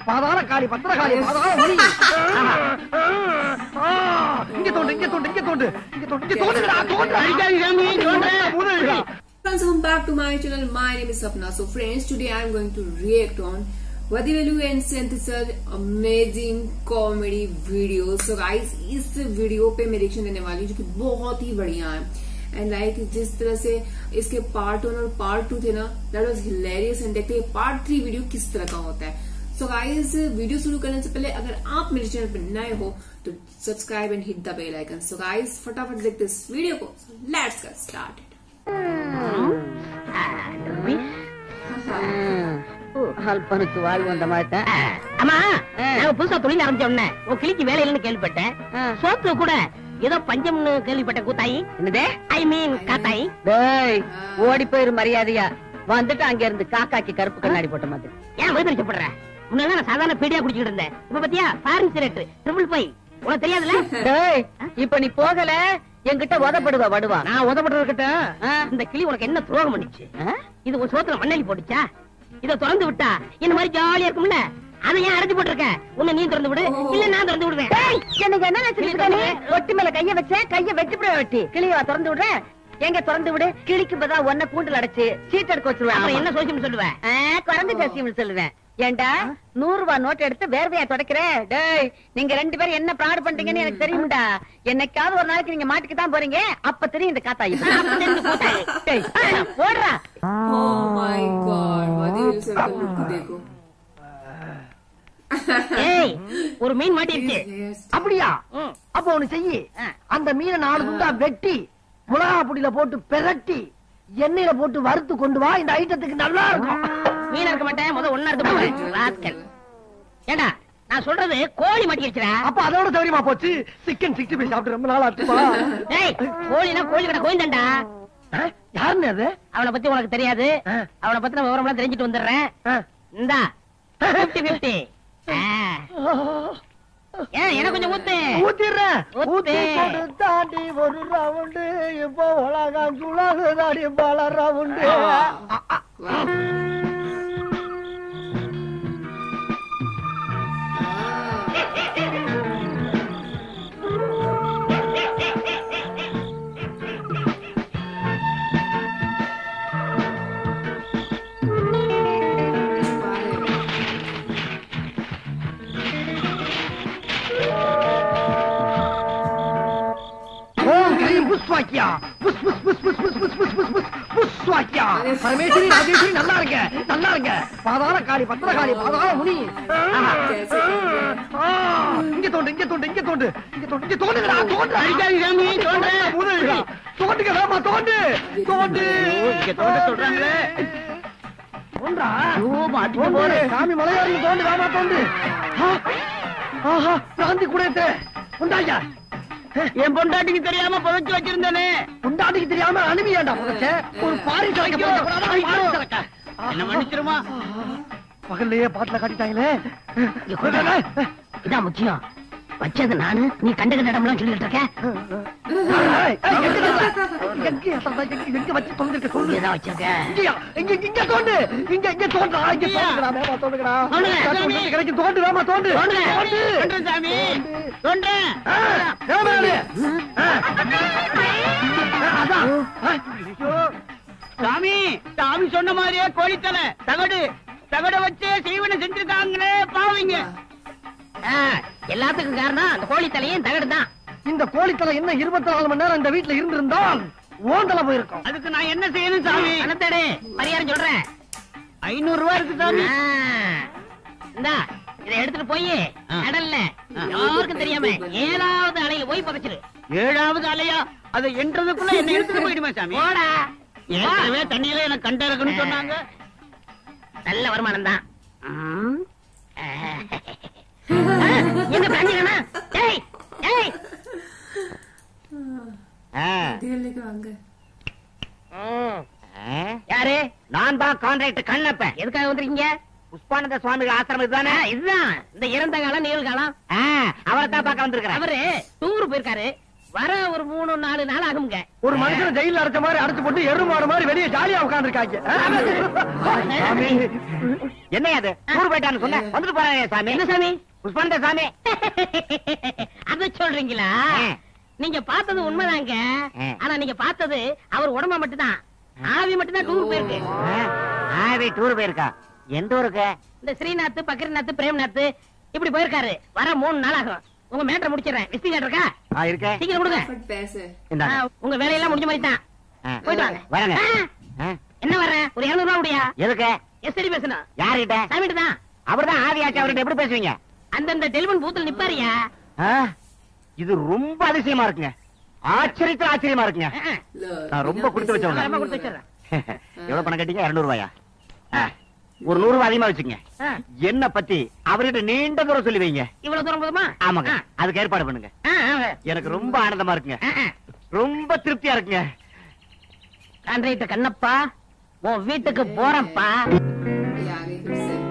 பாதாள காளி பத்திரகாளி பாதாள முனி ஆ, இங்க தோண்டு இங்க தோண்டு இங்க தோண்டு இங்க தோண்டு இங்க தோண்டுடா தோண்டு அடிக்காதீங்க சாமி தோண்டு முதல்டா Friends, welcome back to my channel. My name is Sapna. So friends, today I am going to react on Vadivelu and Synthesis amazing comedy video. So guys, इस वीडियो पे मैं रिएक्शन देने वाली हूँ जो कि बहुत ही बढ़िया है एंड लाइक जिस तरह से इसके पार्ट वन और पार्ट टू थे ना दैट वाज हिलेरियस एंड देखते हैं पार्ट थ्री वीडियो किस तरह का होता है सो गाइस वीडियो शुरू करने से पहले अगर आप मेरे चैनल पर नए हो तो subscribe and hit the bell icon so guys फटाफट देखते इस वीडियो को लेट्स गेट स्टार्टेड அல்பனுக்கு வாழ் வந்த மாதிரி தான் அம்மா நாங்க புதுசா தொழில் ஆரம்பிச்ச உடனே உன் கிளிக்கு வேலை இல்லைன்னு கேள்விப்பட்டேன் சோத்துல கூட ஏதோ பஞ்சம்னு கேள்விப்பட்டேன் கூத்தாயி என்னதே ஐ மீன் காத்தாயி டேய் ஓடி போயிரு மரியாதையா வந்துட்டு அங்க இருந்து காக்காக்கு கருப்பு கண்ணாடி போட்ட மாதிரி ஏன் வயிற்றுப்படுற முன்னாடி நான் சாதாரண பீடியா குடிச்சிட்டு இருந்தேன் இப்ப பாத்தியா ஃபாரின் சிகரெட் ட்ரிபிள் ஃபைவ் உனக்கு தெரியாதுல்ல டேய் இப்ப நீ போகல என்கிட்ட உதப்படுவா வடுவா நான் உதப்படுறதுக்கிட்ட ஆ. இந்த கிளி உனக்கு என்ன துரோகம் பண்ணுச்சு ஆ? இது ஒரு சோத்துல மண்ணெலி போட்டுச்சா இத திறந்து விட்டா இந்த மாதிரி ஜாலியா இருக்கும்ல அதை ஏன் அடைச்சு போட்டிருக்க உன்னை நீ திறந்து விடு இல்ல நான் திறந்து விடுவேன் டேய், எனக்கு என்ன நினைச்சிருக்க நீ ஒட்டி மேல கைய வச்ச கைய வெட்டி விட வெட்டி கிளியவா திறந்து விடுற எங்க திறந்து விடு கிளிக்கு பதிலா ஒன்ன கூண்டுல அடைச்சு சீட் எடுக்க வச்சிருவேன் அப்புறம் ஆமா. என்ன சோசியம் சொல்லுவேன் ஆ, குரங்கு ஜாஸ்தியம் சொல்லுவேன் ஏண்டா நூறு ரூபாய் நோட் எடுத்து வேர்வையா தொடக்கிற டேய் நீங்க ரெண்டு பேரும் என்ன ப்ராட் பண்றீங்கன்னு எனக்கு தெரியும்டா என்னைக்காவது ஒரு நாளைக்கு நீங்க மாட்டுக்கு தான் போறீங்க அப்ப தெரியும் இந்த காத்தாயி அப்ப தெரிஞ்சு கூத்தாயி. டேய், ஓடுறா Oh my god, Vadivelu sir का look देखो. ஏய் ஒரு மீன் மாட்டிருச்சு Yes. அப்படியா ம். அப்ப ஒண்ணு செய்யி ஆ. அந்த மீனை நாலு துண்டா வெட்டி மிளகா பொடியில போட்டு பிரட்டி எண்ணெயில போட்டு வறுத்து கொண்டு வா இந்த ஐட்டத்துக்கு நல்லா இருக்கும் மீன் இருக்க மாட்டேன் முத ஒன்னா இருக்க போறேன் ராஸ்கல் ஏண்டா நான் சொல்றது கோழி மாட்டிருச்சுடா அப்ப அதோட சௌரியமா போச்சு சிக்கன் சிக்ஸ்டி ஃபைவ் சாப்பிட்டு ரொம்ப நாள் ஆச்சுப்பா டேய் கோழினா கோழி கடை கோயந்தண்டா ஆ, யாருன்னு அது அவனை பத்தி உனக்கு தெரியாது ஆ. அவனை பத்தின விவரம் எல்லாம் தெரிஞ்சுட்டு வந்துடுறேன் ஆ. இந்தா பிப்டி பிப்டி ஏன் எனக்கு கொஞ்சம் ஊத்து ஊத்திடுறேன் ஊத்து. ஊத்தி போட்டு தாண்டி ஒரு ரவுண்டு இப்போ உலகம் குலகு தாடி பல ரவுண்டு Wow. ஓம் கிரீம் புஷ்வாக்கியா புஷ் புஷ் புஷ் புஷ் புஷ் புஷ் புஷ் புஷ் புஷ் புஷ்வாக்கியா பரமேஸ்வரி ராஜேஸ்வரி நல்லா இருங்க நல்லா இருங்க பாதாள காளி பத்திரகாளி பாதாள முனி कैसे ஆ, இங்க தோண்டு இங்க தோண்டு இங்க தோண்டு இங்க தோண்டு இங்க தோண்டுங்கடா தோண்டு அடிக்காதீங்க சாமி, தோண்டு. முதல்டா தோண்டுங்க வேமா தோண்டு தோண்டு இங்க தோண்ட சொல்றாங்களே. தோண்டா ஐயோ, மாட்டிக்க தோண்டு. போறேன். சாமி மலையாளி தோண்டு வேமா தோண்டு ஆ, ஆஹா பிராந்தி கூட உண்டாயா என் பொண்டாட்டிக்கு தெரியாம புதைச்சு வச்சிருந்தேனே உண்டாட்டிக்கு தெரியாம அனுப்பியாண்டா புதைச்ச ஒரு பாரி சரக்க ஐயோ, போட்டு போடாதா, பாரி ஐயோ. சரக்க. என்ன மன்னிச்சிருமா? பகல்லையே பாட்டுல காட்டிட்டாங்களே இங்க கொண்டு வா. இதான் முக்கியம் வச்சது நானு நீ கண்ட கண்ட இடம்லாம் சொல்லிட்டு இருக்க ஏய், ஏய், எங்க தோண்டா? எங்க தோண்டா? எங்க- எங்க வச்சு தொலைஞ்சிருக்க சொல்லு இங்கதான் வச்சிருக்க இங்கயா? இங்க இங்க தோண்டு இங்க இங்க தோண்டுடா இங்க தோண்டுடா வேமா தோண்டுடா தோண்டுங்க, தோண்டு, சாமி. கிடைக்கும் தோண்டு வேமா தோண்டு தோண்டுங்க. தோண்டு தோண்டுறேன் சாமி. தோண்டுறேன். ஆ, வேமா ஏறு. ஆ. ஆ, அதான் ஆ, ஐயோ. சாமி சாமி சொன்ன மாதிரியே கோழித்தலை தகடு தகட வச்சு சீவனை செஞ்சிருக்காங்களே பாவீங்க எல்லாத்துக்கும் காரணம் அந்த கோழி தலையும் தகடு தான் இந்த கோழித்தலை இன்னும் இருபத்தி நாலு மணி நேரம் இந்த வீட்டுல இருந்திருந்தால் ஓந்தல போயிருக்கும் அதுக்கு நான் என்ன செய்யணும் சாமி பணத்தேடு பரிகாரம் சொல்றேன் ஐநூறு ரூபாய் இருக்கு சாமி இந்தா இதை எடுத்துட்டு போய் கடல்ல யாருக்கும் தெரியாம ஏழாவது அலையில போய் புதைச்சிரு ஏழாவது அலையா அதை என்றதுக்குள்ள என்ன எடுத்துட்டு போயிடுமா சாமி போடா ஏற்கனவே தண்ணியில எனக்கு கண்ட இருக்குன்னு சொன்னாங்க நல்ல வருமானம் தான் எங்க பாத்தீங்கன்னா டேய் டேய் धीरे लेके वांगे யாரு நான் தான் கான்ட்ராக்டர் கண்ணப்ப எதுக்காக வந்திருக்கீங்க புஷ்பானந்த சுவாமிகள் ஆசிரமம் இதுதானே இதுதான் இந்த இறந்த காலம் நிகழ்காலம் அவரை தான் பார்க்க வந்திருக்கிறேன் அவரு டூர் போயிருக்காரு வர ஒரு மூணு நாலு நாள் ஆகுங்க ஒரு மனுஷனை ஜெயில அடைச்ச மாதிரி அடைச்சு போட்டு எரு மாடு மாதிரி வெளியே ஜாலியா உட்காந்துருக்காங்க சாமி என்ன அது டூர் போயிட்டான்னு சொன்ன வந்துட்டு போறாங்க சாமி என்ன சாமி புஷ்பந்த சாமி அத சொல்றீங்களா ஆ. நீங்க பார்த்தது உண்மைதாங்க ஆ. ஆனா நீங்க பார்த்தது அவர் உடம்ப மட்டும்தான் ஆவி மட்டும்தான் டூர் போயிருக்கு ஆவி டூர் போயிருக்கா எந்த ஊருக்கு இந்த ஸ்ரீநாத் பக்ரிநாத் பிரேம்நாத் இப்படி போயிருக்காரு வர மூணு நாள் ஆகும் உங்க மேட்டர் முடிச்சிடறேன் விஸ்தி கார்டு இருக்கா ஆ இருக்க சீக்கிரம் கொடுங்க फट पैसे இந்த ஆ, உங்க வேலையெல்லாம் முடிஞ்ச மாதிரி தான் ஆ. போயிட்டு வாங்க வரேங்க ஆ, ஆ, என்ன வர்றேன் ஒரு இருநூறு ரூபா முடியா எதுக்கு எஸ்டி பேசணும் யாருகிட்ட சாமிட்டு தான் அவர்தான் ஆவி ஆச்சு அவர்கிட்ட எப்படி பேசுவீங்க அந்தந்த டெலிபோன் பூத்துல நிப்பாரியா ஆ, இது ரொம்ப அதிசயமா இருக்குங்க ஆச்சரியத்துல ஆச்சரியமா இருக்குங்க ஆ, ஆ. நான் ரொம்ப கொடுத்து வச்சவங்க ரொம்ப கொடுத்து வச்சிடுறேன் எவ்வளவு பணம் கட்டிங்க இருநூறு ரூபாயா ஆ, ஒரு நூறு ரூபாய் அதிகமா வச்சுங்க ஆ, என்ன பத்தி அவர்கிட்ட நீண்ட தூரம் சொல்லி வைங்க இவ்வளவு தூரம் போதுமா ஆமாங்க அதுக்கு ஏற்பாடு பண்ணுங்க ஆ, ஆ, எனக்கு ரொம்ப ஆனந்தமா இருக்குங்க ஆ, ஆ. ரொம்ப திருப்தியா இருக்குங்க கான்ட்ராக்டர் கண்ணப்பா உன் வீட்டுக்கு போறேன்ப்பா ये आ गई फिर से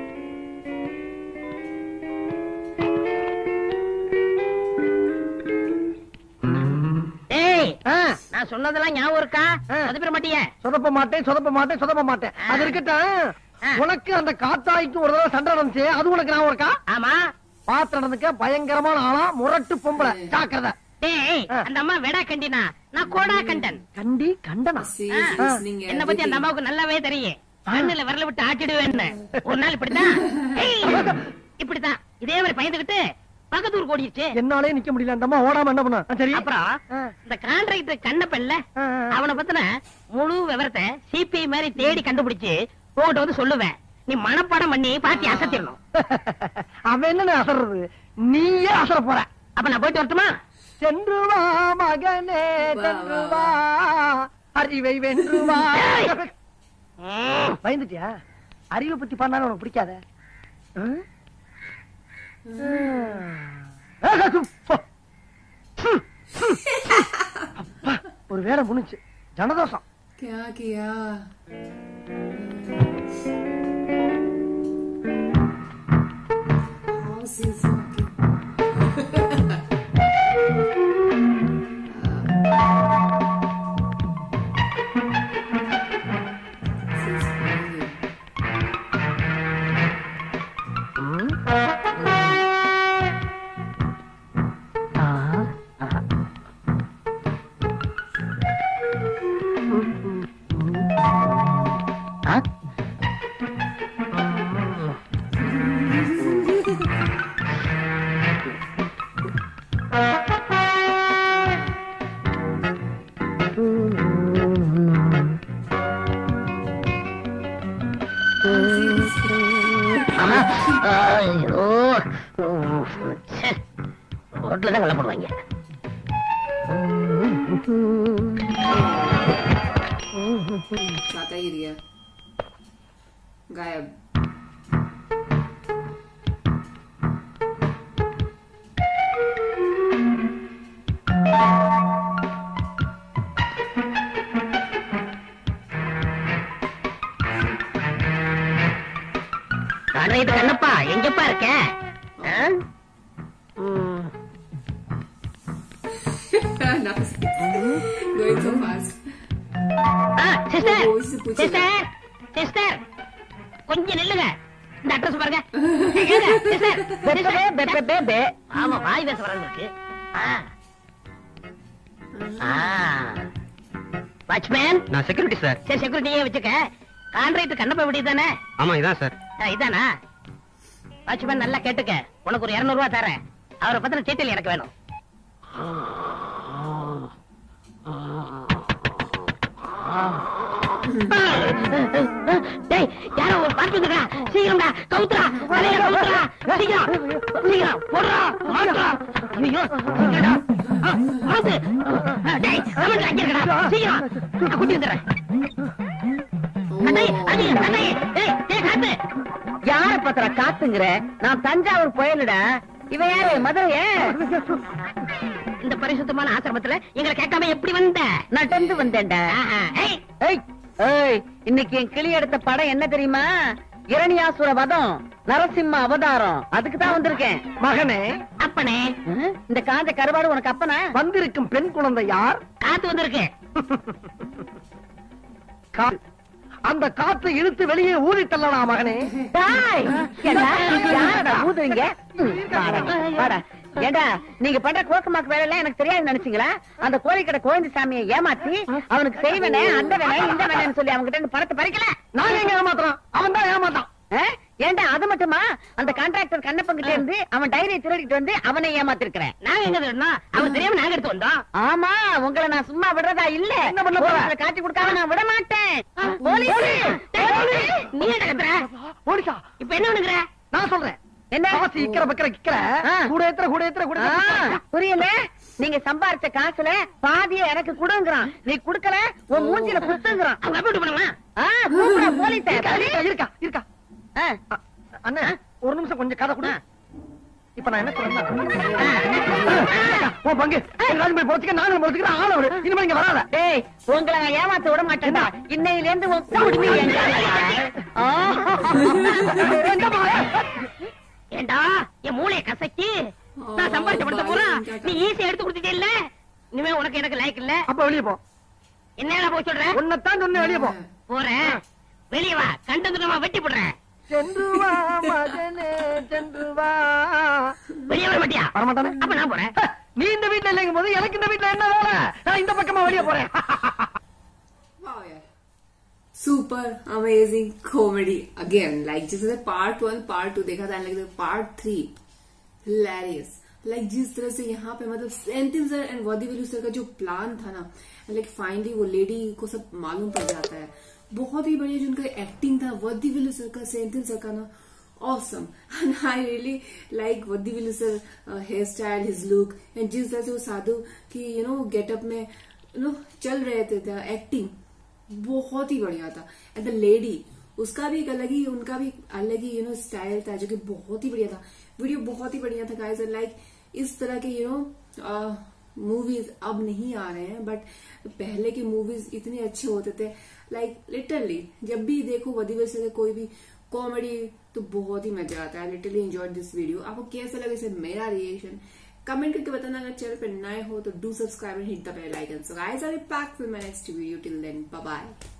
ஏய் ஆ, நான் சொன்னதெல்லாம் ஞாபகம் இருக்கா ஆ. சொதப்பிட மாட்டியே சொதப்ப மாட்டேன் சொதப்ப மாட்டேன் சொதப்ப மாட்டேன் அது இருக்கட்டும் ஆ. உனக்கு அந்த காத்தாய்க்கு ஒரு தடவை சண்டை நடந்துச்சு அது உனக்கு ஞாபகம் இருக்கா ஆமா பார்த்து நடந்துக்க பயங்கரமான ஆளா முரட்டு பொம்பளை ஜாக்கிரதை டேய் ஆ. அந்த அம்மா வெடா கண்டினா நான் கோடா கண்டன் கண்டி கண்டனா She ஆ. is listening என்ன பத்தி அந்த everything. அம்மாவுக்கு நல்லாவே தெரியும் கண்ணுல விரல விட்டு ஆட்டிடுவேன்னு ஒரு நாள் இப்படித்தான் ஏய், இப்படித்தான் இதே மாதிரி பயந்துகிட்டு பக்கத்து ஊருக்கு ஓடிடுச்சு என்னாலே நிக்க முடியல அந்த அம்மா ஓடாம என்ன பண்ண சரி அப்புறம் ஆ. இந்த கான்ட்ராக்டர் கண்ணப்பல்ல ஆ, ஆ. அவனை பத்தின முழு விவரத்தை சிபிஐ மாதிரி தேடி கண்டுபிடிச்சு உங்ககிட்ட வந்து சொல்லுவேன் நீ மனப்பாடம் பண்ணி பாத்தி அசத்திடணும் அவன் என்ன அசறது நீயே அசர போற அப்ப நான் போயிட்டு வரட்டுமா சென்று வா மகனே சென்று வா அறிவை வென்று வா பயந்துட்டியா அறிவை பத்தி பண்ணாலும் உனக்கு பிடிக்காத ஆ? ஆ, போ. ஹம், ஹம். அப்பா, ஒரு வேலை முடிஞ்சு ஜனதோஷம் क्या किया How she's walking. She's funny. ரோட்ல தான் கள்ள போடுவாங்க छाता गिर गया गायब கான்ட்ராக்டர் கண்ணப்பா எங்கப்பா இருக்க ஆ? ம். Now she's going so fast. ஆ, சிஸ்டர் ஓ, இது பூச்சி. சிஸ்டர் சிஸ்டர் கொஞ்சம் நில்லுங்க இந்த அட்ரஸ் பாருங்க ஏங்க, சிஸ்டர், சிஸ்டர், பே, பே, பே, பே. ஆமா வாய் பேச வராங்க இருக்கு வாட்ச்மேன் நான் செக்யூரிட்டி சார் சரி செக்யூரிட்டியே வச்சுக்க கான்ட்ராக்டர் கண்ணப்ப விடி தானே ஆமா இதான் சார் இதானா வாட்ச்மேன் நல்லா கேட்டுக்க உனக்கு ஒரு இருநூறு ரூபா தரேன் அவரை பத்தின டீட்டெயில் எனக்கு வேணும் டேய் யாரோ ஒரு பாட்டு வந்துடா சீக்கிரம்டா கவுத்துறா வலைய கவுத்துறா சீக்கிரம் சீக்கிரம் போடுறா மாட்டுறா ஐயோ சீக்கிரம்டா ஆ, மாத்து டேய் கமெண்ட் அங்க இருக்கடா சீக்கிரம் நான் கூட்டி வந்துடுறேன் அடே அடே அடே டேய் டேய் காத்து யார பத்திர காத்துங்கிற நான் தஞ்சாவூர் போயலடா இவன் யாரு மதுரைய இந்த பரிசுத்தமான ஆசிரமத்துல எங்களை கேட்காம எப்படி வந்த நடந்து வந்தேன்டா ஆஹா, ஏய், ஏய் ஏய் இன்னைக்கு என் கிளி எடுத்த படம் என்ன தெரியுமா இரணியாசுர வதம் நரசிம்ம அவதாரம் அதுக்கு தான் வந்திருக்கேன் மகனே அப்பனே ம், இந்த காஞ்ச கருவாடு உனக்கு அப்பனா வந்திருக்கும் பெண் குழந்தை யார் காத்து வந்திருக்கேன் கா- அந்த காற்றை இழுத்து வெளியே ஊதி தள்ளலாம் மகனே டாய், ஏண்டா, யாரடா ஊதுறீங்க? ம், வாடா, வாடா. ஏண்டா நீங்க பண்ற கோக்கமாக்கு வேலை எல்லாம் எனக்கு தெரியாது நினைச்சீங்களா அந்த கோழிக்கடை கோவிந்த சாமியை ஏமாத்தி அவனுக்கு செய்வனே அந்த வேலை இந்த வேலைன்னு சொல்லி அவங்க கிட்ட பணத்தை பறிக்கல நாங்க எங்க ஏமாத்துறோம் அவன் தான் ஏமாத்தான் ஆ? ஏண்டா அது மட்டுமா அந்த கான்ட்ராக்டர் கண்ணப்பன் கிட்ட இருந்து அவன் டைரியை திருடிட்டு வந்து அவனை ஏமாத்திருக்கிறேன் நாங்க எங்க திருடணும் அவன் தெரியாம நாங்க எடுத்து வந்தோம் ஆமா உங்களை நான் சும்மா விடுறதா இல்ல என்ன பண்ண போற? போலீஸ்ல காட்டி கொடுக்காம நான் விட மாட்டேன் போலீஸ் நீ என்ன கத்துற ஓடிசா இப்ப என்ன பண்ணுகிற நான் சொல்றேன் என்ன காசு இக்கிற பக்கிற கிக்கிற ஆ. கூட ஏத்துற கூட ஏத்துற கூட ஆ, ஏத்துற. புரியல நீங்க சம்பாரிச்ச காசுல பாதிய எனக்கு கொடுங்கறான் நீ குடுக்கல உன் மூஞ்சில குத்துங்கறான் அவங்க அப்படி பண்ணுமா ஆ, கூப்பிடு போலீஸ இருக்கா, இருக்கா, இருக்கா இருக்கா ஆ, அ- அண்ணே ஒரு நிமிஷம் கொஞ்சம் கதை கொடு இப்ப நான் என்ன சொல்றேன் உன் பங்கு ராஜ்பாய் போச்சுக்க நானும் போச்சுக்கிறேன் ஆள விடு இனிமே இங்க வராத டேய் உங்களை நான் ஏமாத்த விட மாட்டேன்டா இன்னையில இருந்து உன் குடுமி என் ஆ. எங்கம்மா? ஏண்டா என் மூளைய கசக்கி நான் சம்பாதிச்ச படுத்த போறா நீ ஈஸியா எடுத்து கொடுத்துட்டே இல்ல இனிமே உனக்கு எனக்கு லைக் இல்ல அப்ப வெளிய போ என்ன போய் சொல்ற உன்னைத்தான் சொன்னேன் வெளிய போ போறேன் வெளிய வா கண்டதுமா வெட்டி போடுறேன் சென்று வா மகனே சென்று வா வெளிய வர மாட்டியா வரமாட்டானே அப்ப நான் போறேன் நீ இந்த வீட்ல இல்லைங்கும் போது எனக்கு இந்த வீட்ல என்ன வேலை நான் இந்த பக்கமா வெளிய போறேன் Wow, yeah. Super amazing comedy again. Like just the part one, part two देखा था like the part three, hilarious. Like जिस तरह से यहाँ पे मतलब Senthil sir and Vadivelu sir का जो प्लान था ना लाइक फाइनली वो लेडी को सब मालूम पड़ जाता है बहुत ही बढ़िया जो उनका एक्टिंग था वॉदी वेलू सर का सेंथिल सर का ना awesome and I really like Vaddi Vilu sir uh, hairstyle his look and जिस तरह से वो साधु की you know getup में you know चल रहे थे the acting बहुत ही बढ़िया था एंड द लेडी उसका भी एक अलग ही उनका भी अलग ही यू नो स्टाइल था जो कि बहुत ही बढ़िया था वीडियो बहुत ही बढ़िया था गाइस लाइक इस तरह के यू नो मूवीज अब नहीं आ रहे हैं बट पहले की मूवीज इतने अच्छे होते थे लाइक लिटरली जब भी देखो वधीवर से कोई भी कॉमेडी तो बहुत ही मजा आता है लिटरली एंजॉय दिस वीडियो आपको कैसा लगे इसे मेरा रिएक्शन कमेंट करके बताना अगर चैनल पर नए हो तो do subscribe and hit the bell icon so guys I will back with my next video till then bye bye